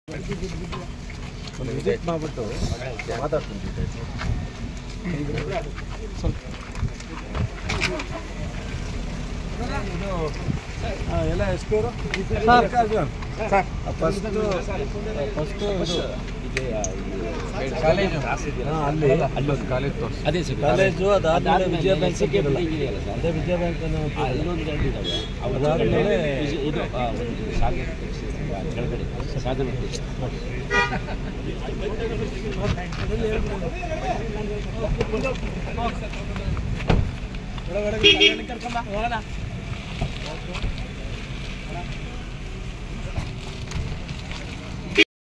ಒಂದು ವಿಸಿಟ್ ಮಾಡಿಬಿಟ್ಟು ಮಾತಾಡ್ತೀನಿ ಎಲ್ಲ ಎಸ್ ಪಿ ಅವರು ಫಸ್ಟು ಫಸ್ಟು ಇದು ಕಾಲೇಜು ಹಾಂ, ಅಲ್ಲಿ ಅಲ್ಲೊಂದು ಕಾಲೇಜ್ ತೋರಿಸಿ ಅದೇ ಸರ್ ಕಾಲೇಜು ಅದಾದ್ಮೇಲೆ ವಿಜಯ ಬ್ಯಾಂಕ್ ಸೆಕೆಂಡ್ ಸಿಕ್ಕಿರಲ್ಲ. ಇದೆಯಲ್ಲ ಸರ್ ಅದೇ ವಿಜಯ ಬ್ಯಾಂಕ್ ಅನ್ನೋ ಆ, ಇನ್ನೊಂದು ಎರಡು ಇದಾವೆ ಅವು ಅದಾದ್ಮೇಲೆ ವಿಜಯ- ಇದು ಆ, ಒಂದು ಶಾಲೆ ಆ, ಕೆಳಗಡೆ ಸಾಧನ ಒಳಗಡೆ